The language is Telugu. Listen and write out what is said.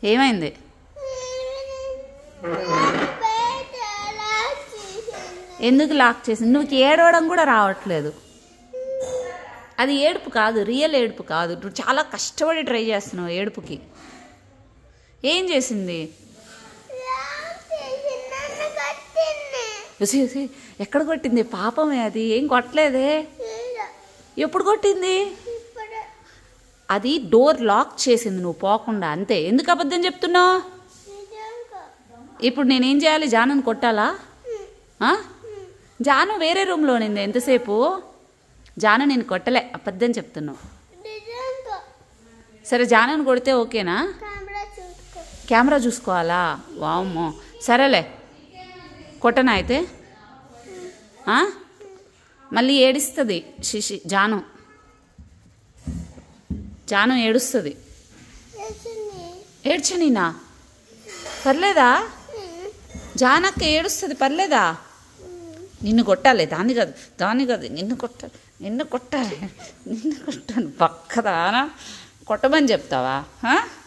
ఏమైంది ఎందుకు లాక్ చేసింది నువ్వు ఏడవడం కూడా రావట్లేదు అది ఏడుపు కాదు రియల్ ఏడుపు కాదు నువ్వు చాలా కష్టపడి ట్రై చేస్తున్నావు ఏడుపుకి ఏం చేసింది ఉసి ఉసి ఎక్కడ కొట్టింది పాపమే అది ఏం కొట్టలేదే ఎప్పుడు కొట్టింది అది డోర్ లాక్ చేసింది నువ్వు పోకుండా అంతే ఎందుకు అబద్ధం చెప్తున్నావు ఇప్పుడు నేనేం చేయాలి జానుని కొట్టాలా ఆ? జాను వేరే రూమ్లో ఉంది ఎంతసేపు జాను నేను కొట్టలే అబద్ధం చెప్తున్నావు సరే జానుని కొడితే ఓకేనా కెమెరా చూసుకోవాలా వామ్మో సరేలే కొట్టనా అయితే ఆ? మళ్ళీ ఏడుస్తుంది శిశి జాను జాను ఏడుస్తుంది ఏడ్చనీనా పర్లేదా జానక్క ఏడుస్తుంది పర్లేదా నిన్ను కొట్టాలి దాన్ని కాదు దాన్ని కాదు నిన్ను కొట్టాలి నిన్ను కొట్టాలి నిన్ను కొట్టాలి పక్కదానా కొట్టమని చెప్తావా ఆ?